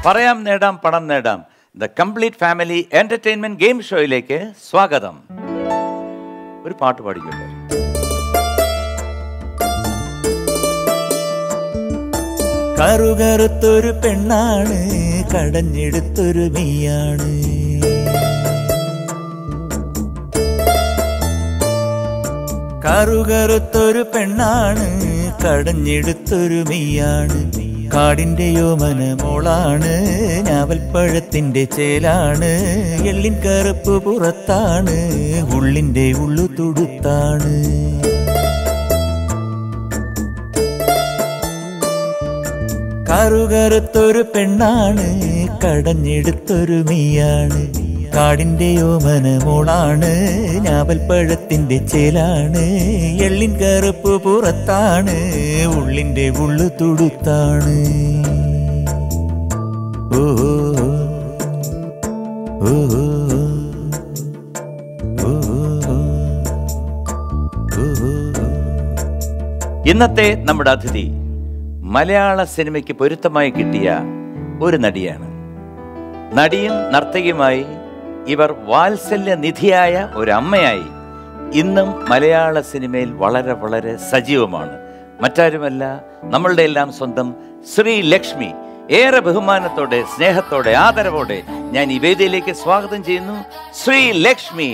പറയാം നേടാം പണം നേടാം the complete family entertainment game ഷോയിലേക്ക് സ്വാഗതം ഒരു പാട്ട് പാടിക്കട്ടെ കറുകറുത്തൊരു പെണ്ണാണ് കടഞ്ഞെടുത്തൊരു മെയ്യാണ് കറുകറുത്തൊരു പെണ്ണാണ് കടഞ്ഞെടുത്തൊരു മെയ്യാണ് കാടിന്റെയോ മനമോളാണ് ഞാവൽപ്പഴത്തിന്റെ ചേലാണ് എള്ളിൻ കറുപ്പ് പുറത്താണ് ഉള്ളിന്റെ ഉള്ളു തുടുത്താണ് കറുകറുത്തൊരു പെണ്ണാണ് കടഞ്ഞെടുത്തൊരു മെയ്യാണ് കാടിന്റെയോ മനമോളാണ് ഞാവൽപ്പഴത്തിന്റെ ചേലാണ് എള്ളിൻ കറുപ്പ് പുറത്താണ് ഉള്ളിന്റെ ഉള്ളു തുടുത്താണ് ഓ ഓ ഓ ഓ ഓ ഇന്നത്തെ നമ്മുടെ അതിഥി മലയാള സിനിമയ്ക്ക് പൊരുത്തമായി കിട്ടിയ ഒരു നടിയാണ് നടിയും നർത്തകിയുമായി ഇവർ വാത്സല്യ നിധിയായ ഒരു അമ്മയായി ഇന്നും മലയാള സിനിമയിൽ വളരെ വളരെ സജീവമാണ് മറ്റാരുമല്ല നമ്മളുടെ എല്ലാം സ്വന്തം ശ്രീ ലക്ഷ്മി ഏറെ ബഹുമാനത്തോടെ സ്നേഹത്തോടെ ആദരവോടെ ഞാൻ ഈ വേദിയിലേക്ക് സ്വാഗതം ചെയ്യുന്നു ശ്രീ ലക്ഷ്മി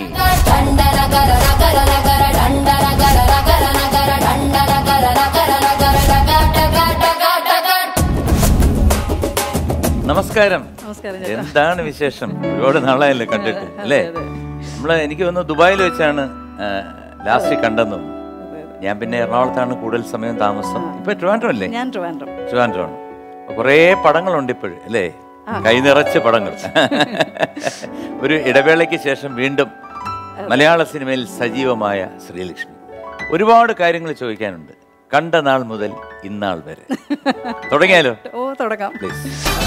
നമസ്കാരം നമസ്കാരം ചേട്ടാ. എന്താണ് വിശേഷം ഒരുപാട് നാളായല്ലേ കണ്ടിട്ട് അല്ലേ നമ്മള് എനിക്ക് തോന്നുന്നു ദുബായിൽ വെച്ചാണ് ലാസ്റ്റ് കണ്ടെന്നു ഞാൻ പിന്നെ എറണാകുളത്താണ് കൂടുതൽ സമയം താമസം ഇപ്പൊ ട്രിവാൻഡ്രം അല്ലേ ഞാൻ ട്രിവാൻഡ്രം ട്രിവാൻഡ്രമാണ് കുറേ പടങ്ങളുണ്ട് ഇപ്പോഴും അല്ലേ കൈ നിറച്ച് പടങ്ങൾ ഒരു ഇടവേളയ്ക്ക് ശേഷം വീണ്ടും മലയാള സിനിമയിൽ സജീവമായ ശ്രീലക്ഷ്മി ഒരുപാട് കാര്യങ്ങൾ ചോദിക്കാനുണ്ട് കണ്ട നാൾ മുതൽ ഇന്നാൾ വരെ തുടങ്ങിയാലോ ഓ തുടങ്ങാം പ്ലീസ്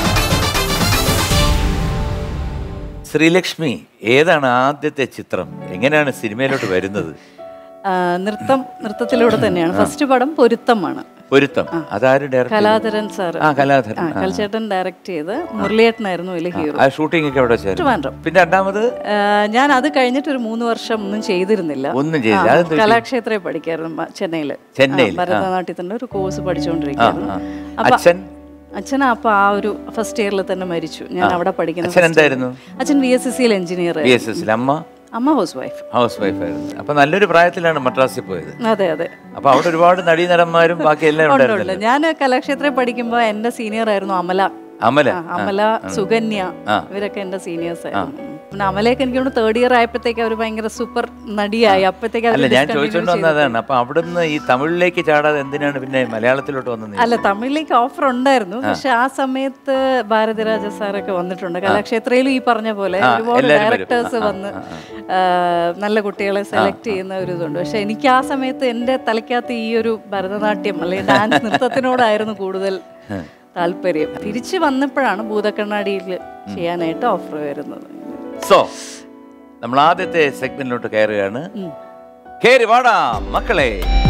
ശ്രീലക്ഷ്മി ഏതാണ് ആദ്യത്തെ ചിത്രം എങ്ങനെയാണ് സിനിമയിലോട്ട് വരുന്നത് ആ, നൃത്തം നൃത്തത്തിലൂടെ തന്നെയാണ് ഫസ്റ്റ് പടം പൊരുത്തമാണ് പൊരുത്തം അതാരും ഡയറക്റ്റ് കലാധരൻ സാർ ആ കലാധരൻ ആ കൽച്ചേട്ടൻ ഡയറക്ട് ചെയ്ത് മുരളിയേട്ടനായിരുന്നു അതിലെ ഹീറോ ആ ഷൂട്ടിംഗ് ഒക്കെ എവിടെ ചേരും ട്രിവാൻഡ്രം പിന്നെ രണ്ടാമത് ആ, ഞാൻ അത് കഴിഞ്ഞിട്ട് ഒരു മൂന്ന് വർഷം ഒന്നും ചെയ്തിരുന്നില്ല ഒന്നും ചെയ്തില്ല. ആ, അതെന്ത് പറ്റി? കലാക്ഷേത്രയിൽ പഠിക്കായിരുന്നു മ- ചെന്നൈയില് ചെന്നൈയിൽ, ആ, ഭരതനാട്യത്തിന്റെ ഒരു കോഴ്സ് പഠിച്ചുകൊണ്ടിരിക്കുകയായിരുന്നു ആ. അപ്പൊ അച്ഛൻ അച്ഛൻ അപ്പൊ ആ ഒരു ഫസ്റ്റ് ഇയറിൽ തന്നെ മരിച്ചു ഞാൻ അവിടെ പഠിക്കുന്ന അച്ഛൻ first year. എന്തായിരുന്നു? അച്ഛൻ വി എസ് എസ് സിയിൽ എഞ്ചിനീയർ ബി എസ് എസിൽ അമ്മ അമ്മ ഹൗസ് വൈഫ് ഹൗസ് വൈഫ് ആയിരുന്നു അപ്പൊ നല്ലൊരു പ്രായത്തിലാണ് മദ്രാസിൽ പോയത് അതെ അതെ അപ്പൊ അവിടെ ഒരുപാട് നടീനടന്മാരും ബാക്കി എല്ലാം ഉണ്ട് ഉണ്ടായിരുന്നല്ലോ ഉണ്ട് ഞാൻ കലാക്ഷേത്രയിൽ പഠിക്കുമ്പോ എന്റെ സീനിയർ ആയിരുന്നു അമല അമല ആ, അമല സുകന്യ ആ. ഇവരൊക്കെ എന്റെ സീനിയേഴ്സ് ആയിരുന്നു പിന്നെ അമലയൊക്കെ എനിക്ക് തോന്നുന്നു തേർഡ് ഇയർ ആയപ്പോഴത്തേക്ക് അവർ ഭയങ്കര സൂപ്പർ നടിയായി അപ്പോഴത്തേക്ക് അല്ല അവർ ഞാൻ ചോദിച്ചോണ്ട് വന്നതാണ് അപ്പൊ അവിടുന്ന് ഈ തമിഴിലേക്ക് ചാടാതെ എന്തിനാണ് പിന്നെ മലയാളത്തിലോട്ട് വന്നത് അല്ല തമിഴിലേക്ക് ഓഫർ ഉണ്ടായിരുന്നു പക്ഷെ ആ സമയത്ത് ഭാരതിരാജ സാറൊക്കെ വന്നിട്ടുണ്ട് കലാക്ഷേത്രയിലും ഈ പറഞ്ഞ പോലെ ആ, ഒരുപാട് എല്ലാവരും വരും. ഡയറക്ടേഴ്സ് ആ, ആ, വന്ന് ആ, നല്ല കുട്ടികളെ സെലക്ട് ചെയ്യുന്ന ഒരു ഇതുണ്ട് പക്ഷെ എനിക്ക് ആ സമയത്ത് എൻ്റെ തലയ്ക്കകത്ത് ഈ ഒരു ഭരതനാട്യം അല്ലെങ്കിൽ ഡാൻസ് നൃത്തത്തിനോടായിരുന്നു കൂടുതൽ താല്പര്യം തിരിച്ചു വന്നപ്പോഴാണ് ഭൂതക്കണ്ണാടിയിൽ ചെയ്യാനായിട്ട് ഓഫർ വരുന്നത് സോ നമ്മൾ ആദ്യത്തെ സെഗ്മെന്റിലോട്ട് കയറുകയാണ് കേറി വാടാ മക്കളെ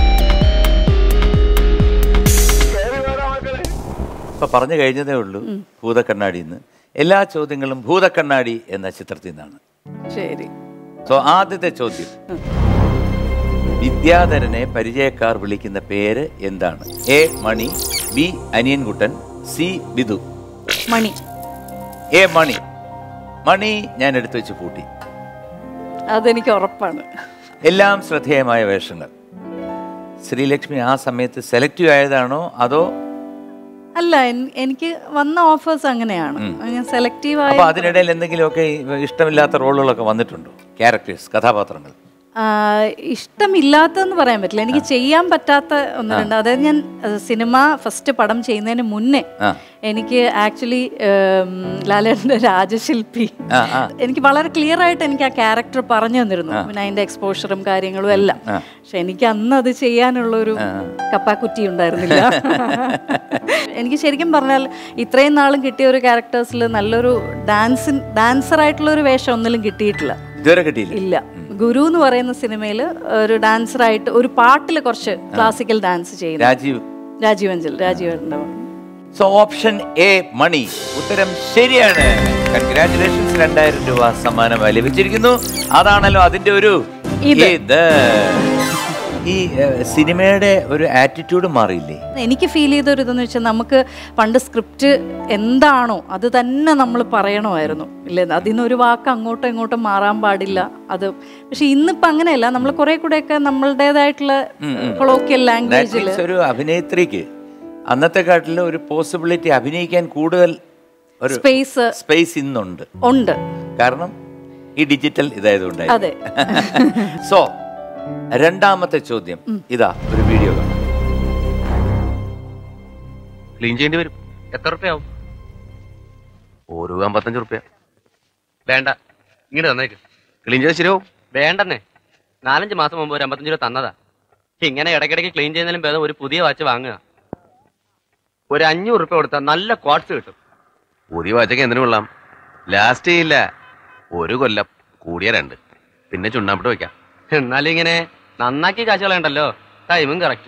ഇപ്പൊ പറഞ്ഞു കഴിഞ്ഞതേ ഉള്ളൂ ഭൂതക്കണ്ണാടി എന്ന് എല്ലാ ചോദ്യങ്ങളും ഭൂതക്കണ്ണാടി എന്ന ചിത്രത്തിൽ നിന്നാണ് ശരി സോ ആദ്യത്തെ ചോദ്യം വിദ്യാധരനെ പരിചയക്കാർ വിളിക്കുന്ന പേര് എന്താണ് A Mani B Aniyankuttan C Bidu Mani A Mani Mani ഞാൻ എടുത്തു വെച്ച് പൂട്ടി അതെനിക്ക് ഉറപ്പാണ് എല്ലാം ശ്രദ്ധേയമായ വേഷങ്ങൾ ശ്രീലക്ഷ്മി ആ സമയത്ത് സെലക്റ്റീവ് ആയതാണോ അതോ അല്ല എൻ- എനിക്ക് വന്ന ഓഫേഴ്സ് അങ്ങനെയാണ് ഞാൻ സെലക്റ്റീവ് ആയ അപ്പൊ അതിനിടയിൽ എന്തെങ്കിലുമൊക്കെ ഇഷ്ടമില്ലാത്ത റോളുകളൊക്കെ വന്നിട്ടുണ്ടോ ക്യാരക്ടേഴ്സ് കഥാപാത്രങ്ങൾ ആ, ഇഷ്ടമില്ലാത്തതെന്ന് പറയാൻ പറ്റില്ല എനിക്ക് ചെയ്യാൻ പറ്റാത്ത ഒന്ന് രണ്ട് അതായത് ഞാൻ അഹ്, സിനിമ ഫസ്റ്റ് പടം ചെയ്യുന്നതിന് മുന്നേ ആ. എനിക്ക് ആക്ച്വലി ലാലേട്ടൻ്റെ രാജശില്പി ആ ആ എനിക്ക് വളരെ ക്ലിയർ ആയിട്ട് എനിക്ക് ആ ക്യാരക്ടർ പറഞ്ഞു തന്നിരുന്നു പിന്നെ അതിന്റെ എക്സ്പോഷറും കാര്യങ്ങളും എല്ലാം പക്ഷെ എനിക്ക് അന്ന് അത് ചെയ്യാനുള്ള ഒരു കപ്പാക്കുറ്റി ഉണ്ടായിരുന്നില്ല എനിക്ക് ശരിക്കും പറഞ്ഞാൽ ഇത്രയും നാളും കിട്ടിയ ഒരു ക്യാരക്ടേഴ്സിൽ നല്ലൊരു ഡാൻസിൻ ഡാൻസർ ആയിട്ടുള്ള ഒരു വേഷം ഒന്നിലും കിട്ടിയിട്ടില്ല ഇതുവരെ കിട്ടിയില്ല ഇല്ല ഗുരു എന്ന് പറയുന്ന സിനിമയിൽ ഒരു ഡാൻസറായിട്ട് ഒരു പാട്ടിൽ കുറച്ച് ക്ലാസിക്കൽ ഡാൻസ് ചെയ്യുന്നു രാജീവ് രാജീവ് അഞ്ചൽ രാജീവ് ഏട്ടൻ്റെ സോ ഓപ്ഷൻ എ മണി ഉത്തരം ശരിയാണ് കൺഗ്രാറ്റുലേഷൻസ് രണ്ടായിരം രൂപ സമ്മാനമായി ലഭിച്ചിരിക്കുന്നു അതാണല്ലോ അതിന്റെ ഒരു ഇത്. ഇത് ഈ ഏഹ്, സിനിമയുടെ ഒരു ആറ്റിറ്റ്യൂഡ് മാറിയില്ലേ എനിക്ക് ഫീൽ ചെയ്ത ഒരു ഇതെന്ന് വെച്ചാൽ നമുക്ക് പണ്ട് സ്ക്രിപ്റ്റ് എന്താണോ അത് തന്നെ നമ്മൾ പറയണമായിരുന്നു ഇല്ലേ അതിൽ നിന്ന് ഒരു വാക്ക് അങ്ങോട്ടും ഇങ്ങോട്ടും മാറാൻ പാടില്ല അത് പക്ഷെ ഇന്നിപ്പോൾ അങ്ങനെയല്ല നമ്മൾ കുറെ കൂടെയൊക്കെ നമ്മളുടേതായിട്ടുള്ള കൊളോക്കിയൽ That ലാംഗ്വേജിൽ means ഒരു അഭിനേത്രിക്ക് അന്നത്തെ കാട്ടിലും ഒരു പോസിബിലിറ്റി അഭിനയിക്കാൻ കൂടുതൽ ഒരു സ്പേസ് സ്പേസ് ഇന്നുണ്ട് ഉണ്ട് കാരണം ഈ ഡിജിറ്റൽ ഇതായതുകൊണ്ട് അതെ സോ രണ്ടാമത്തെ ചോദ്യം ഇതാ ഒരു വീഡിയോ കാണാം ക്ലീൻ ചെയ്യേണ്ടി വരും എത്ര റുപ്യാവും ഒരു അമ്പത്തഞ്ച് റുപ്യ വേണ്ട ഇങ്ങനെ തന്നേക്ക് ക്ലീൻ ചെയ്താൽ ശരിയാവും വേണ്ടെന്നേ നാലഞ്ച് മാസം മുമ്പ് ഒരു അമ്പത്തഞ്ച് രൂപ തന്നതാ ഇങ്ങനെ ഇടയ്ക്കിടയ്ക്ക് ക്ലീൻ ചെയ്യുന്നതിലും ഭേദം ഒരു പുതിയ വാച്ച് വാങ്ങുക ഒരു അഞ്ഞൂറ് റുപ്യ കൊടുത്താൽ നല്ല ക്വാർട്സ് കിട്ടും പുതിയ വാച്ചൊക്കെ എന്തിനു കൊള്ളാം ലാസ്റ്റ് ചെയ്യില്ല ഒരു കൊല്ലം കൂടിയ രണ്ട് പിന്നെ ചുണ്ണാമ്പിട്ട് വെക്കാം എന്നാലും ഇങ്ങനെ നന്നാക്കി കാശ് കളയണ്ടല്ലോ ടൈമും കറക്റ്റ്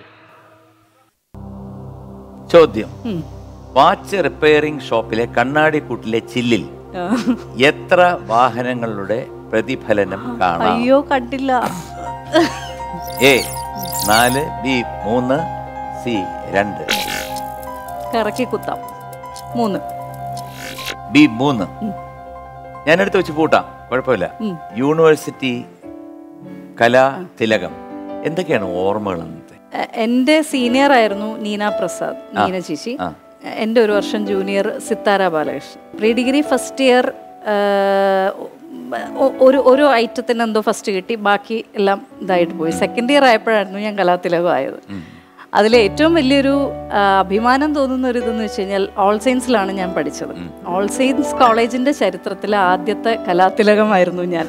ചോദ്യം ഉം. വാച്ച് റിപ്പയറിംഗ് ഷോപ്പിലെ കണ്ണാടി കൂട്ടിലെ ചില്ലിൽ ആ. എത്ര വാഹനങ്ങളുടെ പ്രതിഫലനം കാണാം അയ്യോ കണ്ടില്ല എ നാല് ബി മൂന്ന് സി രണ്ട് കറക്കി കുത്താം മൂന്ന് ബി മൂന്ന് ഞാനെടുത്ത് വെച്ച് പൂട്ടാം കുഴപ്പമില്ല ഉം. യൂണിവേഴ്സിറ്റി കലാ തിലകം എന്തൊക്കെയാണ് ഓർമ്മകൾ അന്നത്തെ എ- എൻ്റെ സീനിയർ ആയിരുന്നു നീന പ്രസാദ് നീന ചേച്ചി ആ. എൻ്റെ ഒരു വർഷം junior Sithara Balakrishnan pre degree first year ഒരു ഒരു ഐറ്റത്തിന് എന്തോ ഫസ്റ്റ് കിട്ടി ബാക്കി എല്ലാം ഇതായിട്ട് പോയി സെക്കൻഡ് ഇയർ ആയപ്പോഴായിരുന്നു ഞാൻ കലാതിലകം ആയത് അതിൽ ഏറ്റവും വലിയൊരു ആ, അഭിമാനം തോന്നുന്ന ഒരു ഇതെന്ന് വെച്ച് കഴിഞ്ഞാൽ ഓൾ സയൻസിലാണ് ഞാൻ പഠിച്ചത് ഓൾ സയൻസ് കോളേജിന്റെ ചരിത്രത്തിലെ ആദ്യത്തെ കലാതിലകമായിരുന്നു ഞാൻ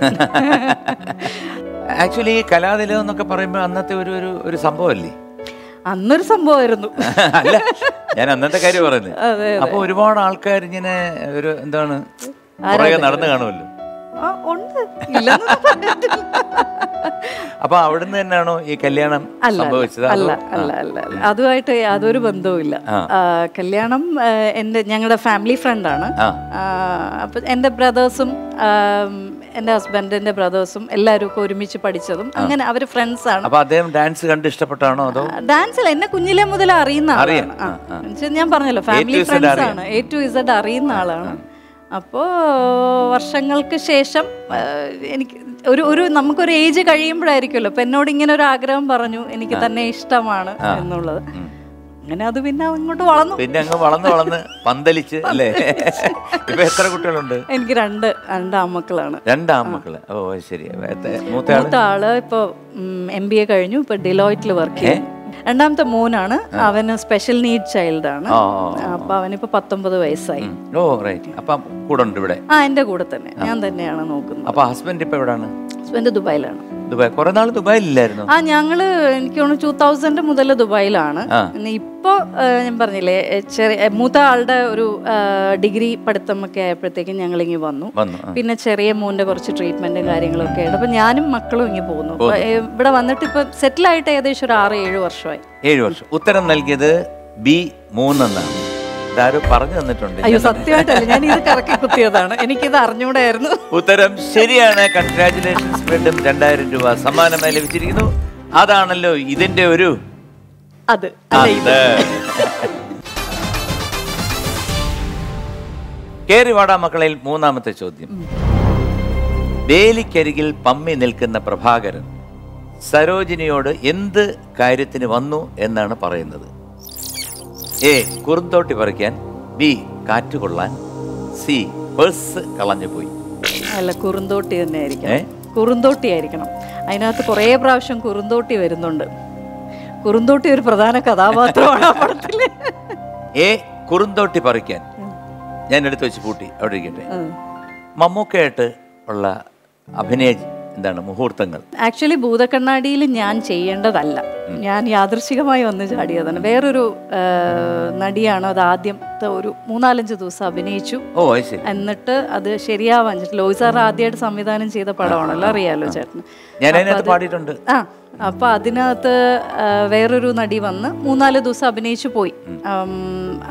ആക്ച്വലി ഈ കലാതിലകം എന്നൊക്കെ പറയുമ്പോൾ അന്നത്തെ ഒരു ഒരു ഒരു സംഭവമല്ലേ അന്നൊരു സംഭവമായിരുന്നു അല്ല ഞാൻ അന്നത്തെ കാര്യം പറയുന്നത് അതെ, അപ്പൊ ഒരുപാട് ആൾക്കാർ ഇങ്ങനെ ഒരു എന്താണ് പുറകെ നടന്നു കാണുമല്ലോ ആ ഉണ്ട് ഇല്ലെന്നൊന്നും പറഞ്ഞിട്ടില്ല. അപ്പൊ അവിടുന്ന് തന്നെയാണോ ഈ കല്യാണം അല്ല സംഭവിച്ചത് അല്ല അതോ- അല്ല അല്ല അല്ല. അതുമായിട്ട് യാതൊരു ബന്ധവുമില്ല ആ, കല്യാണം ആ, എൻ്റെ ഞങ്ങളുടെ ഫാമിലി ഫ്രണ്ടാണ് ആ. അപ്പൊ എൻ്റെ ബ്രദേഴ്സും എൻ്റെ ഹസ്ബൻഡിന്റെ ബ്രദേഴ്സും എല്ലാവരും ഒക്കെ ഒരുമിച്ച് പഠിച്ചതും അങ്ങനെ അവര് ഫ്രണ്ട്സ് ആണ് അപ്പൊ അദ്ദേഹം ഡാൻസ് കണ്ട് ഇഷ്ടപ്പെട്ടാണോ അതോ ഡാൻസിൽ എന്നെ കുഞ്ഞിലെ മുതൽ അറിയുന്ന അറിയാം. ആളാണ് ആ. ആ, ആ. എന്നുവെച്ചാ ഞാൻ പറഞ്ഞല്ലോ A family to Z friends അറിയാം. ആണ് എ ടു ഇസഡ് അറിയുന്ന ആളാണ് അപ്പോൾ വർഷങ്ങൾക്ക് ശേഷം ആ, എനിക്ക് ഒരു ഒരു നമുക്കൊരു ഏജ് കഴിയുമ്പോഴായിരിക്കുമല്ലോ അപ്പൊ എന്നോട് ഇങ്ങനെ ഒരു ആഗ്രഹം പറഞ്ഞു എനിക്ക് തന്നെ ഇഷ്ടമാണ് എന്നുള്ളത് അങ്ങനെ അത് പിന്നെ അങ്ങോട്ട് വളർന്നു പിന്നെ അങ്ങ് വളർന്ന് വളർന്ന് പന്തലിച്ച് അല്ലേ ഇപ്പൊ എത്ര കുട്ടികളുണ്ട് എനിക്ക് രണ്ട് രണ്ട് ആമക്കളാണ് രണ്ടാമക്കള് ഓ ശരി എത്ര- മൂത്തയാള് മൂത്ത ആള് ഇപ്പൊ എം ബി എ കഴിഞ്ഞു ഇപ്പൊ ഡിലോയിറ്റിൽ വർക്ക് ചെയ്യും രണ്ടാമത്തെ മോനാണ് അവന് സ്പെഷ്യൽ നീഡ് ചൈൽഡ് ആണ് ആ, ആ, ആ. അപ്പൊ അവനിപ്പോ പത്തൊമ്പത് വയസ്സായി ഓ റൈറ്റ് അപ്പം കൂടെ ഉണ്ട് ഇവിടെ ആ എന്റെ കൂടെ തന്നെ ഞാൻ തന്നെയാണ് നോക്കുന്നത് അപ്പൊ ഹസ്ബൻഡ് ഇപ്പൊ എവിടാണ് ഹസ്ബൻഡ് ദുബായിലാണ് ദുബായ് കുറെ നാൾ ദുബായിലില്ലായിരുന്നു ആ ഞങ്ങള് എനിക്ക് തോന്നുന്നു ടൂ തൗസൻഡ് മുതൽ ദുബായിലാണ് ആ. ഇന്ന് ഇപ്പൊ ആ, ഞാൻ പറഞ്ഞില്ലേ ഏ, ചെറിയ ഏ, മൂത്ത ആളുടെ ഒരു ആ, ഡിഗ്രി പഠിത്തം ഒക്കെ ആയപ്പോഴത്തേക്കും ഞങ്ങൾ ഇങ്ങ് വന്നു വന്നു ആ. പിന്നെ ചെറിയ മോന്റെ കുറച്ച് ട്രീറ്റ്മെന്റും കാര്യങ്ങളൊക്കെ ആയിട്ട് അപ്പൊ ഞാനും മക്കളും ഇങ്ങ് പോകുന്നു അപ്പൊ, ഏ, ഇവിടെ വന്നിട്ട് ഇപ്പൊ സെറ്റിൽ ആയിട്ട് ഏകദേശം ഒരു ആറ് ഏഴ് വർഷമായി ഏഴു വർഷം ഉത്തരം നൽകിയത് ബി മൂന്നെന്നാണ് ഇതാരോ പറഞ്ഞു തന്നിട്ടുണ്ട് അയ്യോ ഞാൻ- സത്യമായിട്ടല്ല ഞാൻ ഇത് കറക്കി കുത്തിയതാണ് എനിക്കിത് അറിഞ്ഞൂടായിരുന്നു ഉത്തരം ശരിയാണ് കൺഗ്രാറ്റുലേഷൻസ് വീണ്ടും രണ്ടായിരം രൂപ സമ്മാനമായി ലഭിച്ചിരിക്കുന്നു അതാണല്ലോ ഇതിന്റെ ഒരു അത് അല്ല ഇത് അത് കേറിവാടാ മക്കളിൽ മൂന്നാമത്തെ ചോദ്യം വേലിക്കരികിൽ പമ്മി നിൽക്കുന്ന പ്രഭാകരൻ സരോജിനിയോട് എന്ത് കാര്യത്തിന് വന്നു എന്നാണ് പറയുന്നത് എ കുറുന്തോട്ടി പറിക്കാൻ ബി കാറ്റ് കൊള്ളാൻ സി പേഴ്സ് കളഞ്ഞു പോയി അല്ല കുറുന്തോട്ടി തന്നെ ഏ? ആയിരിക്കണം കുറുന്തോട്ടി ആയിരിക്കണം അതിനകത്ത് കുറേ പ്രാവശ്യം കുറുന്തോട്ടി വരുന്നുണ്ട് കുറുന്തോട്ടി ഒരു പ്രധാന കഥാപാത്രമാണ് ആ പടത്തില് എ കുറുന്തോട്ടി പറിക്കാൻ ഞാൻ എടുത്തു വെച്ച് പൂട്ടി അവിടെ ഇരിക്കട്ടെ ഉം. മമ്മൂക്കയായിട്ട് ഉള്ള അഭിനയ എന്താണ് മുഹൂർത്തങ്ങൾ ആക്ച്വലി ഭൂതക്കണ്ണാടിയിൽ ഞാൻ ചെയ്യേണ്ടതല്ല ഞാൻ യാദൃശികമായി വന്ന് ചാടിയതാണ് വേറൊരു ആ, നടിയാണ് അത് ആദ്യത്തെ ഒരു മൂന്നാലഞ്ച് ദിവസം അഭിനയിച്ചു ഓ അത് ശരി എന്നിട്ട് അത് ശരിയാവാൻ ലോയ് സാർ ആദ്യമായിട്ട് സംവിധാനം ചെയ്ത പടമാണല്ലോ അറിയാലോ ചേട്ടന് ഞാൻ അപ്പൊ അതിനകത്ത് അത് പാടിയിട്ടുണ്ട് ആ അപ്പൊ അതിനകത്ത് ആ, വേറൊരു നടി വന്ന് മൂന്നാല് ദിവസം അഭിനയിച്ചു പോയി ഉം, അപ്-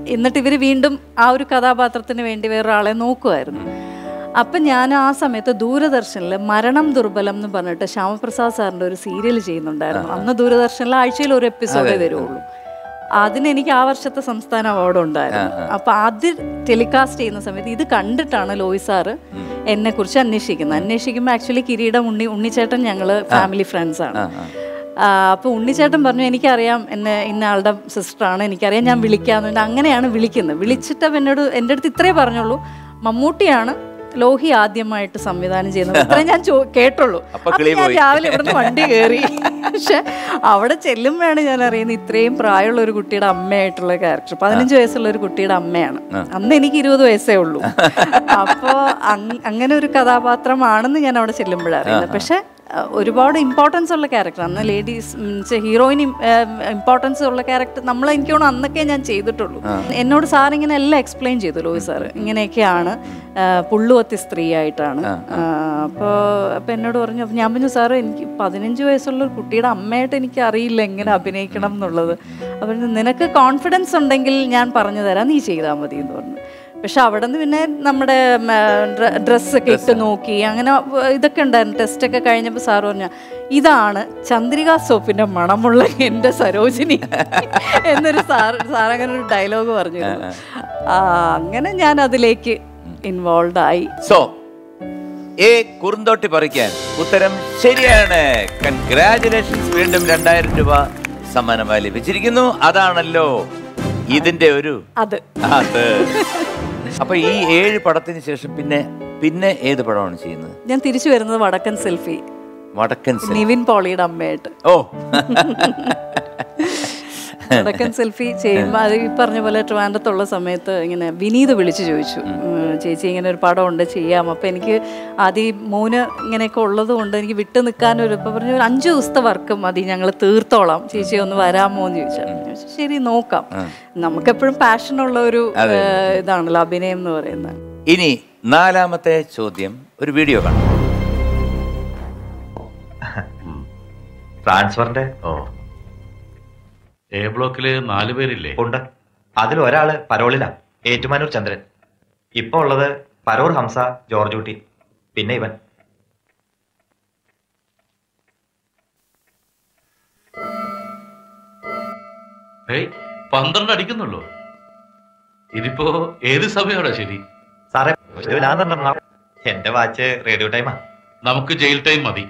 എന്നിട്ട് ഇവർ വീണ്ടും ആ ഒരു കഥാപാത്രത്തിന് വേണ്ടി വേറൊരാളെ നോക്കുമായിരുന്നു അപ്പം ഞാൻ ആ സമയത്ത് ദൂരദർശനിൽ മരണം ദുർബലം എന്ന് പറഞ്ഞിട്ട് ശ്യാമപ്രസാദ് സാറിൻ്റെ ഒരു സീരിയൽ ചെയ്യുന്നുണ്ടായിരുന്നു അന്ന് ദൂരദർശനിൽ ആഴ്ചയിൽ ഒരു എപ്പിസോഡേ വരുള്ളൂ അതിന് എനിക്ക് ആ വർഷത്തെ സംസ്ഥാന അവാർഡ് ഉണ്ടായിരുന്നു അപ്പൊ അത് ടെലികാസ്റ്റ് ചെയ്യുന്ന സമയത്ത് ഇത് കണ്ടിട്ടാണ് ലോയി സാറ് എന്നെ കുറിച്ച് അന്വേഷിക്കുന്നത് അന്വേഷിക്കുമ്പോൾ ആക്ച്വലി കിരീടം ഉണ്ണി ഉണ്ണിച്ചേട്ടൻ ഞങ്ങള് ഫാമിലി ഫ്രണ്ട്സ് ആണ് ആ, അപ്പൊ ഉണ്ണിച്ചേട്ടൻ പറഞ്ഞു എനിക്കറിയാം എന്നെ ഇന്ന ആളുടെ സിസ്റ്ററാണ് എനിക്കറിയാം ഞാൻ വിളിക്കാന്ന് പറഞ്ഞു. അങ്ങനെയാണ് വിളിക്കുന്നത് വിളിച്ചിട്ട് അവൻ എന്നോട് എൻ്റെ അടുത്ത് ഇത്രേ പറഞ്ഞുള്ളൂ മമ്മൂട്ടിയാണ് ലോഹി ആദ്യമായിട്ട് സംവിധാനം ചെയ്യുന്നത് ഇത്രേ ഞാൻ ചോ- കേട്ടുള്ളൂ അപ്പൊ അപ്പൊ കിളി ഞാൻ പോയി. രാവിലെ ഇവിടുന്ന് വണ്ടി കയറി പക്ഷെ അവിടെ ചെല്ലുമ്പോഴാണ് ഞാൻ അറിയുന്നത് ഇത്രയും പ്രായമുള്ള ഒരു കുട്ടിയുടെ അമ്മയായിട്ടുള്ള ക്യാരക്ടർ പതിനഞ്ച് വയസ്സുള്ള ഒരു കുട്ടിയുടെ അമ്മയാണ് അന്ന് എനിക്ക് ഇരുപത് വയസ്സേ ഉള്ളൂ അപ്പോ അങ്- അങ്ങനെ ഒരു കഥാപാത്രമാണെന്ന് ഞാൻ അവിടെ ചെല്ലുമ്പോഴാണ് അറിയുന്നത് പക്ഷെ അഹ് ഒരുപാട് ഇമ്പോർട്ടൻസ് ഉള്ള ക്യാരക്ടർ അന്ന് ലേഡീസ് മീൻസ് ഹീറോയിൻ ഇമ്പോർട്ടൻസ് ഉള്ള ക്യാരക്ടർ നമ്മൾ എനിക്ക് തോന്നുന്നു അന്നൊക്കെ ഞാൻ ചെയ്തിട്ടുള്ളൂ എന്നോട് സാർ ഇങ്ങനെ എല്ലാം എക്സ്പ്ലെയിൻ ചെയ്തു ലോയി സാർ ഇങ്ങനെയൊക്കെയാണ് ആഹ് പുള്ളുവത്തി സ്ത്രീ ആയിട്ടാണ് അപ്പോൾ അപ്പോൾ എന്നോട് പറഞ്ഞു അപ്പോൾ ഞാൻ പറഞ്ഞു സാറ് എനിക്ക് പതിനഞ്ച് വയസ്സുള്ള ഒരു കുട്ടിയുടെ അമ്മയായിട്ട് എനിക്ക് അറിയില്ല എങ്ങനെ അഭിനയിക്കണം എന്നുള്ളത് അപ്പോൾ നിനക്ക് കോൺഫിഡൻസ് ഉണ്ടെങ്കിൽ ഞാൻ പറഞ്ഞു തരാം നീ ചെയ്താൽ മതി എന്ന് പറഞ്ഞു പക്ഷെ അവിടെ നിന്ന് പിന്നെ നമ്മുടെ ഡ്രസ്സൊക്കെ ഇട്ട് നോക്കി അങ്ങനെ ഇതൊക്കെ ഉണ്ടായിരുന്നു ടെസ്റ്റൊക്കെ കഴിഞ്ഞപ്പോൾ സാറ് പറഞ്ഞ ഇതാണ് ചന്ദ്രിക സോപ്പിന്റെ മണമുള്ള എൻ്റെ സരോജിനി എന്നൊരു സാർ സാർ അങ്ങനെ ഒരു ഡയലോഗ് പറഞ്ഞിരുന്നു ആ അങ്ങനെ ഞാൻ അതിലേക്ക് ഇൻവോൾവ് ആയി സോ എ കുറുന്തോട്ടി പറിക്കാൻ ഉത്തരം ശരിയാണ് കൺഗ്രാചുലേഷൻസ് വീണ്ടും രണ്ടായിരം രൂപ സമ്മാനമായി ലഭിച്ചിരിക്കുന്നു അതാണല്ലോ ഇതിന്റെ ഒരു അത് അത് അപ്പൊ ഈ ഏഴ് പടത്തിന് ശേഷം പിന്നെ പിന്നെ ഏത് പടമാണ് ചെയ്യുന്നത് ഞാൻ തിരിച്ചു വരുന്നത് വടക്കൻ സെൽഫി വടക്കൻ സെൽ- നിവിൻ പോളിയുടെ അമ്മയായിട്ട് ഓ വടക്കൻ സെൽഫി ചെയ്യുമ്പോൾ അത് ഈ പറഞ്ഞ പോലെ ട്രിവാൻഡ്രത്തുള്ള സമയത്ത് ഇങ്ങനെ വിനീത് വിളിച്ചു ചോദിച്ചു ഉം, ചേച്ചി ഇങ്ങനെ ഒരു പടം ഉണ്ട് ചെയ്യാം അപ്പം എനിക്ക് ആദ്യം മോന് ഇങ്ങനെയൊക്കെ ഉള്ളത് കൊണ്ട് എനിക്ക് വിട്ടു നിൽക്കാനൊരു ഇപ്പം പറഞ്ഞു ഒരു അഞ്ച് ദിവസത്തെ വർക്ക് മതി ഞങ്ങൾ തീർത്തോളാം ചേച്ചി ഒന്ന് വരാമോ എന്ന് ചോദിച്ചാൽ ഞാൻ ചോദിച്ചു, ശരി നോക്കാം നമുക്കെപ്പോഴും പാഷനുള്ള ഒരു ഏഹ്, ഇതാണല്ലോ അഭിനയം എന്ന് പറയുന്നത് ഇനി നാലാമത്തെ ചോദ്യം ഒരു വീഡിയോ കാണാം ട്രാൻസ്ഫറിന്റെ ഓ എ ബ്ലോക്കില് നാല് പേരില്ലേ ഉണ്ട് അതിൽ ഒരാള് പരോളിലാ ഏറ്റുമാനൂർ ചന്ദ്രൻ ഇപ്പൊ ഉള്ളത് പരോർ ഹംസ ജോർജ് കുട്ടി പിന്നെ ഇവൻ ഏയ് പന്ത്രണ്ട് അടിക്കുന്നുള്ളൂ ഇതിപ്പോ ഏത് സമയമാണോ ശരി സാറേ ഇത് ഞാൻ തന്നെ എണ്ണാം. എന്റെ വാച്ച് റേഡിയോ ടൈമാ നമുക്ക് ജയിൽ ടൈം മതി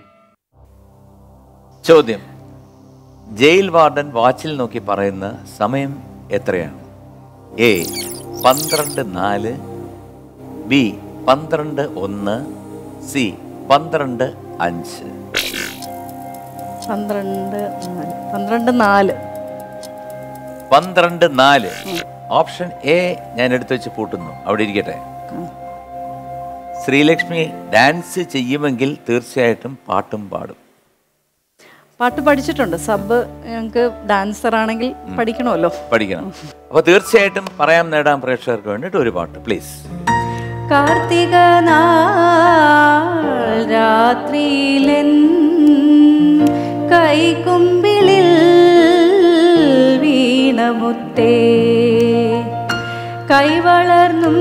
ചോദ്യം ജയിൽ വാർഡൻ വാച്ചിൽ നോക്കി പറയുന്ന സമയം എത്രയാണ് എ പന്ത്രണ്ട് നാല് ബി പന്ത്രണ്ട് ഒന്ന് സി പന്ത്രണ്ട് അഞ്ച് പന്ത്രണ്ട് നാല് പന്ത്രണ്ട് നാല് പന്ത്രണ്ട് നാല് ഓപ്ഷൻ എ ഞാൻ എടുത്തു വെച്ച് പൂട്ടുന്നു അവിടെ ഇരിക്കട്ടെ ശ്രീലക്ഷ്മി ഡാൻസ് ചെയ്യുമെങ്കിൽ തീർച്ചയായിട്ടും പാട്ടും പാടും പാട്ട് പഠിച്ചിട്ടുണ്ട് സബ് ഞങ്ങൾക്ക് ഡാൻസർ ആണെങ്കിൽ പഠിക്കണമല്ലോ പഠിക്കണം അപ്പൊ തീർച്ചയായിട്ടും പറയാൻ നേടാൻ പ്രേക്ഷകർക്ക് വേണ്ടിയിട്ട് ഒരു പാട്ട് പ്ലീസ് കാർത്തിക നാൾ രാത്രിയിലെൻ കൈകുമ്പിളിൽ വീണമുത്തേ കൈവളർന്നും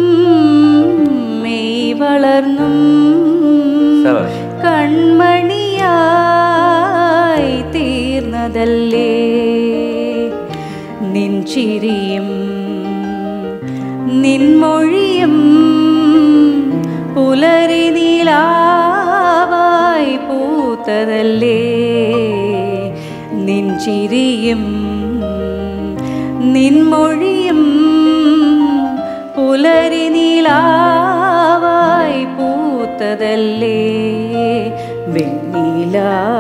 മെയ് വളർന്നും ശബാഷ്. കൺമണിയായി തീർന്നതല്ലേ നിൻ ചിരിയും നിൻമൊഴിയും പുലരി നീലാവായി പൂത്തതല്ലേ നിൻ ചിരിയും നിൻമൊഴിയും പുലരി നീലാവായി പൂത്തതല്ലേ വെണ്ണില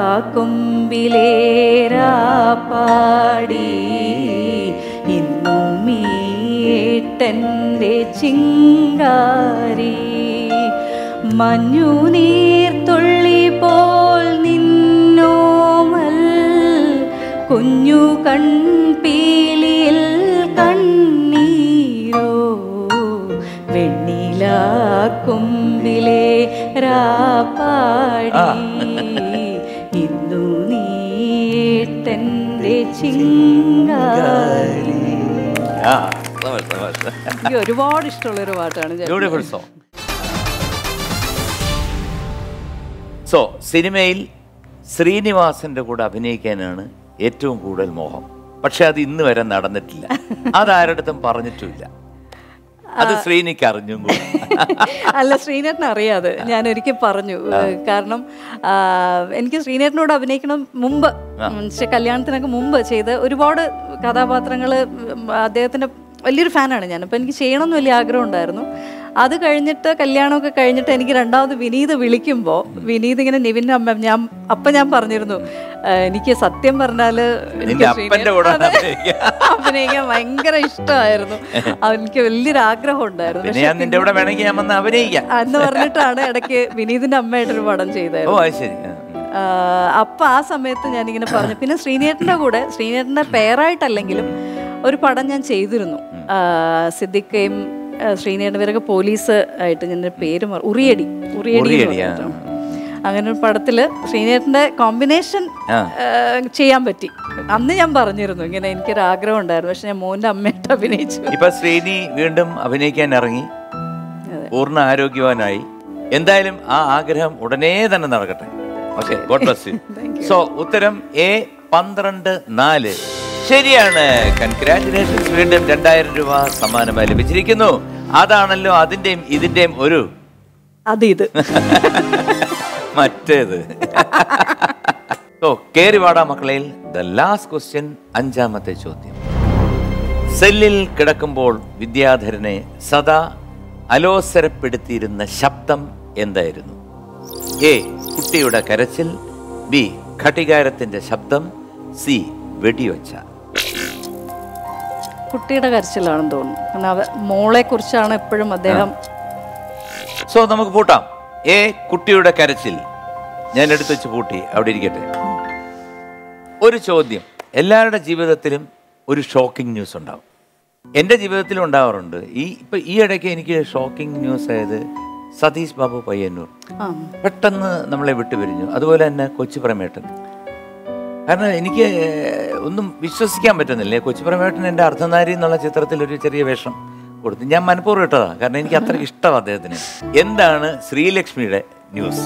കൊമ്പിലേരാ പാടി ഇന്നും മീട്ടൻ്റെ ചിങ്കാരി മഞ്ഞു നീർത്തുള്ളി പോൽ നിന്നോമൽ കുഞ്ഞു കൺപീലിയിൽ കണ്ണീരോ വെണ്ണില കൊമ്പിലെ രാപ്പാടി ഇന്നു നീട്ടൻ്റെ ചിങ്കാരി ആ സബാഷ്, സബാഷ്. എനിക്ക് ഒരുപാട് ഇഷ്ടമുള്ള ഒരു പാട്ടാണ് ചേട്ടൻ. ബ്യൂട്ടിഫുൾ സോങ് സോ സിനിമയിൽ ശ്രീനിവാസന്റെ കൂടെ അഭിനയിക്കാനാണ് ഏറ്റവും കൂടുതൽ മോഹം പക്ഷെ അത് ഇന്ന് വരെ നടന്നിട്ടില്ല അതാരടുത്തും പറഞ്ഞിട്ടുമില്ല അത് ശ്രീനിക്ക് അറിഞ്ഞും കൂടെ അല്ല ശ്രീനേട്ടൻ അറിയാതെ ഞാൻ ഒരിക്കൽ പറഞ്ഞു ഏഹ് കാരണം ആ, എനിക്ക് ശ്രീനേട്ടനോട് അഭിനയിക്കണം മുമ്പ് പക്ഷെ കല്യാണത്തിനൊക്കെ മുമ്പ് ചെയ്ത് ഒരുപാട് കഥാപാത്രങ്ങൾ അദ്ദേഹത്തിന്റെ വലിയൊരു ഫാനാണ് ഞാൻ അപ്പം എനിക്ക് ചെയ്യണമെന്ന് വലിയ ആഗ്രഹം ഉണ്ടായിരുന്നു അത് കഴിഞ്ഞിട്ട് കല്യാണമൊക്കെ കഴിഞ്ഞിട്ട് എനിക്ക് രണ്ടാമത് വിനീത് വിളിക്കുമ്പോൾ വിനീത് ഇങ്ങനെ നിവിൻ്റെ അമ്മ ഞാൻ അപ്പം ഞാൻ പറഞ്ഞിരുന്നു "ഏഹ് എനിക്ക് സത്യം പറഞ്ഞാല് എനിക്ക് നിന്റെ അപ്പന്റെ കൂടെ അതെ. അഭിനയിക്കാൻ. അഭിനയിക്കാൻ ഭയങ്കര ഇഷ്ടമായിരുന്നു അത് എനിക്ക് വലിയൊരു ആഗ്രഹം ഉണ്ടായിരുന്നു പിന്നെ പക്ഷെ ഞാൻ നിന്റെ കൂടെ വേണമെങ്കിൽ ഞാൻ വന്ന് അഭിനയിക്കാം എന്ന് പറഞ്ഞിട്ടാണ് ഇടയ്ക്ക് വിനീതിന്റെ അമ്മയായിട്ടൊരു പടം ഓ ചെയ്തായിരുന്നു അത് ശരി ആ, ഉം. ആഹ് അപ്പൊ ആ സമയത്ത് ഞാനിങ്ങനെ പറഞ്ഞു പിന്നെ ശ്രീനേട്ടന്റെ കൂടെ ശ്രീനേട്ടന്റെ പേരായിട്ടല്ലെങ്കിലും ഒരു പടം ഞാൻ ചെയ്തിരുന്നു ആഹ് സിദ്ദിഖയും ആഹ് ശ്രീനേട്ടൻ ഇവരൊക്കെ പോലീസ് ആയിട്ട് ഞാൻ പേര് മറ- ഉറിയടി ഉറിയടി എന്ന് ഉറിയടി, ആ. പറഞ്ഞിട്ടാണ്. അങ്ങനെ ഒരു പടത്തില് ശ്രീനേട്ടന്റെ കോമ്പിനേഷൻ ആ. ചെയ്യാൻ പറ്റി അന്ന് ഞാൻ പറഞ്ഞിരുന്നു ഇങ്ങനെ എനിക്കൊരു ആഗ്രഹം ഉണ്ടായിരുന്നു പക്ഷെ ഞാൻ മോന്റെ അമ്മയായിട്ട് അഭിനയിച്ചു ഇപ്പൊ ശ്രീനി വീണ്ടും അഭിനയിക്കാൻ ഇറങ്ങി പൂർണ്ണ ആരോഗ്യവാനായി എന്തായാലും ആ ആഗ്രഹം ഉടനെ തന്നെ നടക്കട്ടെ okay God bless you so ഉത്തരം എ പന്ത്രണ്ട് നാല് ശരിയാണ് കൺഗ്രാറ്റുലേഷൻസ് വീണ്ടും രണ്ടായിരം രൂപ സമ്മാനമായി ലഭിച്ചിരിക്കുന്നു അതാണല്ലോ അതിന്റെയും ഇതിന്റെയും ഒരു അത് ഇത് മറ്റേത് ഓ കേറി വാടാ മക്കളയിൽ ദ ലാസ്റ്റ് ക്വസ്റ്റ്യൻ അഞ്ചാമത്തെ ചോദ്യം സെല്ലിൽ കിടക്കുമ്പോൾ വിദ്യാധരനെ സദാ അലോസരപ്പെടുത്തിയിരുന്ന ശബ്ദം എന്തായിരുന്നു എ കുട്ടിയുടെ കരച്ചിൽ ബി ഘടികാരത്തിന്റെ ശബ്ദം സി വെടിയൊച്ച കുട്ടിയുടെ കരച്ചിലാണെന്ന് തോന്നുന്നു കാരണം അവ മോളെ കുറിച്ചാണ് എപ്പോഴും അദ്ദേഹം സോ നമുക്ക് പൂട്ടാം എ കുട്ടിയുടെ കരച്ചിൽ ഞാൻ എടുത്തു വെച്ച് പൂട്ടി അവിടെ ഇരിക്കട്ടെ ഒരു ചോദ്യം എല്ലാവരുടെ ജീവിതത്തിലും ഒരു ഷോക്കിംഗ് ന്യൂസ് ഉണ്ടാവും എൻ്റെ ജീവിതത്തിലും ഉണ്ടാവാറുണ്ട് ഈ ഇപ്പൊ ഈ ഇടയ്ക്ക് എനിക്ക് ഷോക്കിംഗ് ന്യൂസ് ആയത് സതീഷ് ബാബു പയ്യന്നൂർ ആ പെട്ടെന്ന് നമ്മളെ വിട്ടുപിരിഞ്ഞു അതുപോലെ തന്നെ കൊച്ചു പ്രമേട്ടൻ കാരണം എനിക്ക് ഒന്നും വിശ്വസിക്കാൻ പറ്റുന്നില്ല കൊച്ചു പ്രമേട്ടൻ എൻ്റെ അർദ്ധനാരി എന്നുള്ള ചിത്രത്തിൽ ഒരു ചെറിയ വേഷം കൊടുത്തു ഞാൻ മനഃപൂർവ്വം ഇട്ടതാ കാരണം എനിക്ക് അത്രയ്ക്ക് ഇഷ്ടം അദ്ദേഹത്തിന് എന്താണ് ശ്രീലക്ഷ്മിയുടെ ന്യൂസ്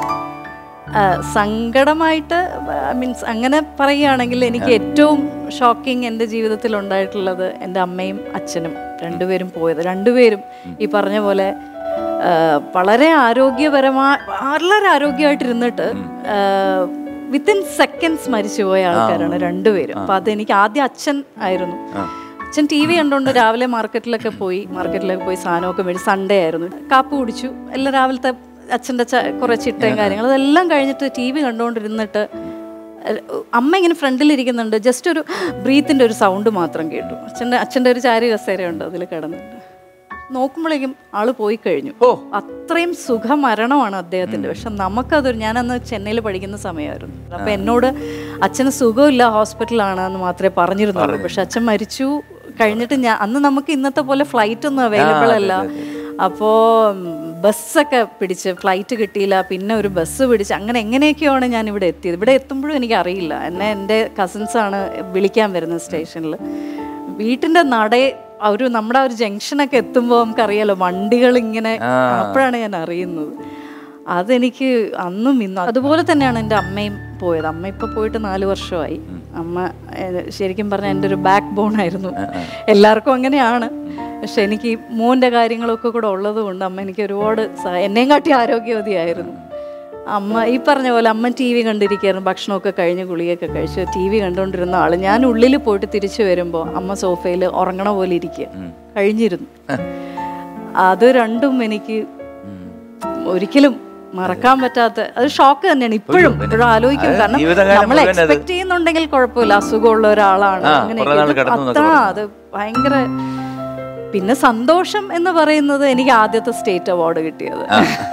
ആ, സങ്കടമായിട്ട് മീൻസ് അങ്ങനെ പറയുകയാണെങ്കിൽ എനിക്ക് ഏറ്റവും ഷോക്കിംഗ് എൻ്റെ ജീവിതത്തിൽ ഉണ്ടായിട്ടുള്ളത് എൻ്റെ അമ്മയും അച്ഛനും രണ്ടുപേരും പോയത് രണ്ടുപേരും ഈ പറഞ്ഞ പോലെ ആ, വളരെ ആരോഗ്യപരമായ വളരെ ആരോഗ്യമായിട്ടിരുന്നിട്ട് വിത്തിൻ സെക്കൻഡ്സ് മരിച്ചുപോയ ആൾക്കാരാണ് രണ്ടുപേരും അപ്പൊ അതെനിക്ക് ആദ്യം അച്ഛൻ ആയിരുന്നു അച്ഛൻ ടി വി കണ്ടുകൊണ്ട് രാവിലെ മാർക്കറ്റിലൊക്കെ പോയി മാർക്കറ്റിലൊക്കെ പോയി സാധനമൊക്കെ മേടിച്ച് സൺഡേ ആയിരുന്നു കാപ്പ് കുടിച്ചു എല്ലാം രാവിലത്തെ അച്ഛൻ്റെ കുറേ ചിട്ടയും കാര്യങ്ങളും അതെല്ലാം കഴിഞ്ഞിട്ട് ടി വി കണ്ടുകൊണ്ടിരുന്നിട്ട് എ- അമ്മ ഇങ്ങനെ ഫ്രണ്ടിലിരിക്കുന്നുണ്ട് ജസ്റ്റ് ഒരു ബ്രീത്തിൻ്റെ ഒരു സൗണ്ട് മാത്രം കേട്ടു അച്ഛൻ്റെ അച്ഛൻ്റെ ഒരു ചാരി കസേരയുണ്ട് അതിൽ കിടന്നിട്ട് നോക്കുമ്പോഴേക്കും ആള് പോയി കഴിഞ്ഞു ഓ. അത്രയും സുഖമരണമാണ് അദ്ദേഹത്തിന്റെ പക്ഷെ നമുക്കതൊരു ഞാനന്ന് ചെന്നൈയിൽ പഠിക്കുന്ന സമയമായിരുന്നു അപ്പൊ എന്നോട് അച്ഛന് സുഖമില്ല ഹോസ്പിറ്റലാണ് എന്ന് മാത്രമേ പറഞ്ഞിരുന്നുള്ളൂ പക്ഷെ അച്ഛൻ മരിച്ചു കഴിഞ്ഞിട്ട് ഞാൻ അന്ന് നമുക്ക് ഇന്നത്തെ പോലെ ഫ്ലൈറ്റ് ഒന്നും അവൈലബിൾ അല്ല അപ്പോ ഉം, ബസ്സൊക്കെ പിടിച്ച് ഫ്ലൈറ്റ് കിട്ടിയില്ല പിന്നെ ഒരു ബസ് പിടിച്ച് അങ്ങനെ എങ്ങനെയൊക്കെയാണ് ഞാൻ ഇവിടെ എത്തിയത് ഇവിടെ എത്തുമ്പോഴും എനിക്ക് അറിയില്ല എന്നെ എൻ്റെ കസിൻസാണ് വിളിക്കാൻ വരുന്നത് സ്റ്റേഷനിൽ വീട്ടിന്റെ നട ആ ഒരു നമ്മുടെ ആ ഒരു ജംഗ്ഷനൊക്കെ എത്തുമ്പോൾ നമുക്കറിയാലോ വണ്ടികൾ ഇങ്ങനെ അപ്പോഴാണ് ഞാൻ അറിയുന്നത് അതെനിക്ക് അന്നും ഇന്നും അതുപോലെ തന്നെയാണ് എൻ്റെ അമ്മയും പോയത് അമ്മ ഇപ്പൊ പോയിട്ട് നാല് വർഷമായി അമ്മ ഏഹ്, ശരിക്കും പറഞ്ഞാൽ എൻ്റെ ഒരു ബാക്ക് ബോൺ ആയിരുന്നു എല്ലാവർക്കും അങ്ങനെയാണ് പക്ഷെ എനിക്ക് ഈ മോൻ്റെ കാര്യങ്ങളൊക്കെ കൂടെ ഉള്ളത് കൊണ്ട് അമ്മ എനിക്ക് ഒരുപാട് സഹായം എന്നെയും കാട്ടി ആരോഗ്യവതിയായിരുന്നു അമ്മ ഈ പറഞ്ഞ പോലെ അമ്മ ടി വി കണ്ടിരിക്കുകയായിരുന്നു ഭക്ഷണമൊക്കെ കഴിഞ്ഞ് ഗുളികയൊക്കെ കഴിച്ച് ടി വി കണ്ടുകൊണ്ടിരുന്ന ആള് ഞാൻ ഉള്ളിൽ പോയിട്ട് തിരിച്ചു വരുമ്പോൾ അമ്മ സോഫയിൽ ഉറങ്ങണ പോലെ ഇരിക്കുക കഴിഞ്ഞിരുന്നു അത് രണ്ടും എനിക്ക് ഒരിക്കലും മറക്കാൻ പറ്റാത്ത അത് ഷോക്ക് തന്നെയാണ് ഇപ്പോഴും ഇപ്പോഴും ആലോചിക്കും അത് കാരണം ജീവിതകാലം നമ്മൾ മുഴുവൻ അത് എക്സ്പെക്ട് ചെയ്യുന്നുണ്ടെങ്കിൽ കുഴപ്പമില്ല അസുഖമുള്ള ഒരാളാണ് ആ, അങ്ങനെയൊക്കെ. കുറേ നാൾ ഇത് കിടന്നു എന്നൊക്കെ അത്ര പറഞ്ഞു. അത് ഭയങ്കര പിന്നെ സന്തോഷം എന്ന് പറയുന്നത് എനിക്ക് ആദ്യത്തെ സ്റ്റേറ്റ് അവാർഡ് കിട്ടിയത്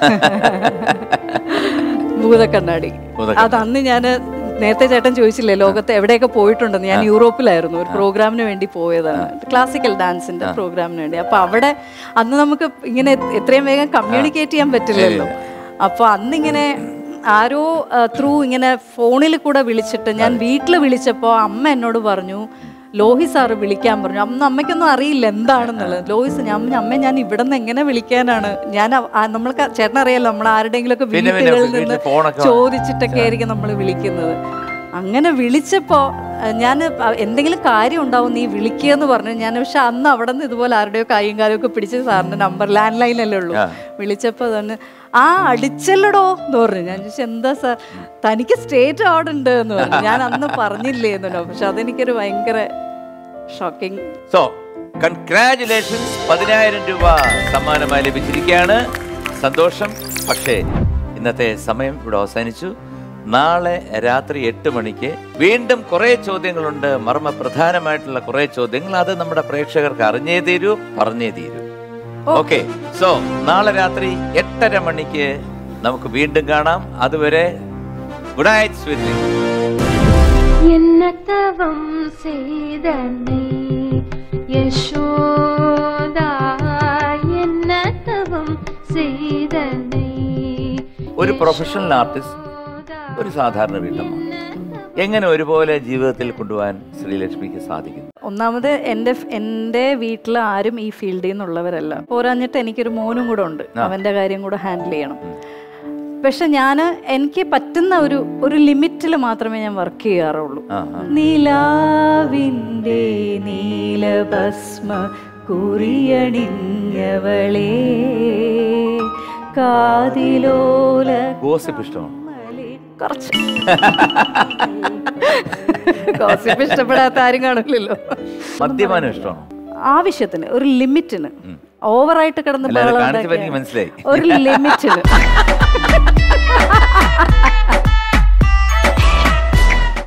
ഭൂതക്കണ്ണാടി ഭൂതക്കണ്ണാടി. അത് അന്ന് ഞാൻ നേരത്തെ ചേട്ടൻ ചോദിച്ചില്ലേ ലോകത്ത് എവിടെയൊക്കെ പോയിട്ടുണ്ടെന്ന് ഞാൻ യൂറോപ്പിലായിരുന്നു ഒരു പ്രോഗ്രാമിന് വേണ്ടി പോയതാണ് ക്ലാസിക്കൽ ഡാൻസിന്റെ പ്രോഗ്രാമിന് വേണ്ടി അപ്പൊ അവിടെ അന്ന് നമുക്ക് ഇങ്ങനെ എത്രയും വേഗം കമ്മ്യൂണിക്കേറ്റ് ചെയ്യാൻ പറ്റില്ലല്ലോ അപ്പൊ അന്നിങ്ങനെ ആരോ ത്രൂ ഇങ്ങനെ ഫോണിൽ കൂടെ വിളിച്ചിട്ട് ഞാൻ വീട്ടിൽ വിളിച്ചപ്പോൾ അമ്മ എന്നോട് പറഞ്ഞു ലോഹി സാറ് വിളിക്കാൻ പറഞ്ഞു അന്ന് അമ്മയ്ക്കൊന്നും അറിയില്ല എന്താണെന്നുള്ളത് ലോഹിസ് ഞാൻ പറഞ്ഞു, അമ്മ ഞാൻ ഇവിടെ നിന്ന് എങ്ങനെ വിളിക്കാനാണ് ഞാൻ അവ- ആ, നമ്മൾക്ക് ചേട്ടൻ അറിയാലോ നമ്മൾ ആരുടെയെങ്കിലൊക്കെ പിന്നെ പിന്നെ വീട്ടുകളിൽ വീട്ടിൽ നിന്ന് ഫോണൊക്കെ ചോദിച്ചിട്ടൊക്കെ ആയിരിക്കും നമ്മൾ വിളിക്കുന്നത് അങ്ങനെ വിളിച്ചപ്പോൾ ഞാൻ എന്തെങ്കിലും കാര്യം ഉണ്ടാവും നീ വിളിക്കുക എന്ന് പറഞ്ഞു ഞാൻ പക്ഷെ അന്ന് അവിടെ നിന്ന് ഇതുപോലെ ആരുടെയോ കൈയും കാലും ഒക്കെ പിടിച്ച് സാറിന്റെ നമ്പർ ലാൻഡ് ലൈനല്ലേ ഉള്ളൂ ആ. വിളിച്ചപ്പോൾ തന്നെ ആ അടിച്ചല്ലടോ എന്ന് പറഞ്ഞു ഞാൻ ചോദിച്ചു എന്താ സാർ തനിക്ക് സ്റ്റേറ്റ് അവാർഡ് ഉണ്ട് എന്ന് പറഞ്ഞു ഞാൻ അന്ന് പറഞ്ഞില്ലേ എന്നല്ലോ പക്ഷെ അതെനിക്കൊരു ഭയങ്കര ഷോക്കിംഗ് സോ കൺഗ്രാറ്റുലേഷൻസ് പതിനായിരം രൂപ സമ്മാനമായി ലഭിച്ചിരിക്കുകയാണ് സന്തോഷം പക്ഷേ ഇന്നത്തെ സമയം ഇവിടെ അവസാനിച്ചു നാളെ രാത്രി എട്ട് മണിക്ക് വീണ്ടും കുറേ ചോദ്യങ്ങളുണ്ട് മർമ്മ പ്രധാനമായിട്ടുള്ള കുറേ ചോദ്യങ്ങൾ അത് നമ്മുടെ പ്രേക്ഷകർക്ക് അറിഞ്ഞേ തീരൂ പറഞ്ഞേ തീരൂ ഓക്കെ സോ നാളെ രാത്രി എട്ടര മണിക്ക് നമുക്ക് വീണ്ടും കാണാം അതുവരെ ഗുഡ് നൈറ്റ് സ്വീറ്റ് என்ன தவம் செய்தனை யசோதா என்ன தவம் செய்தனை ഒരു പ്രൊഫഷണൽ ആർട്ടിസ്റ്റ് ഒരു സാധാരണ വീട്ടമ്മ എങ്ങനെ ഒരുപോലെ ജീവിതത്തിൽ കൊണ്ടുപോകാൻ ശ്രീലക്ഷ്മിക്ക് സാധിക്കുന്നു ഒന്നാമത് എൻ്റെ എൻ്റെ വീട്ടിൽ ആരും ഈ ഫീൽഡിൽ നിന്നുള്ളവരല്ല പോരാഞ്ഞിട്ട് എനിക്കൊരു മോനും കൂടെ ഉണ്ട് അവൻ്റെ കാര്യം കൂടെ ഹാൻഡിൽ ചെയ്യണം പക്ഷെ ഞാൻ എനിക്ക് പറ്റുന്ന ഒരു ഒരു ലിമിറ്റിൽ മാത്രമേ ഞാൻ വർക്ക് ചെയ്യാറുള്ളൂ ആ, ആ. നിലാവിൻ്റെ നീലഭസ്മ കുറിയണിഞ്ഞവളേ കാതിലോല ഗോസിപ്പ് ഇഷ്ടമാണ് കുറച്ച് ഗോസിപ്പ് ഇഷ്ടപ്പെടാത്ത ആരും കാണില്ലല്ലോ മദ്യപാനം ഇഷ്ടമാണോ ആവശ്യത്തിന് ഒരു ലിമിറ്റിന് ഓവറായിട്ട് കിടന്ന് അല്ലാതെ ബഹളം കാണിച്ചപ്പോ ഉണ്ടാക്കിയാൽ എനിക്ക് മനസ്സിലായി ഒരു ലിമിറ്റിന്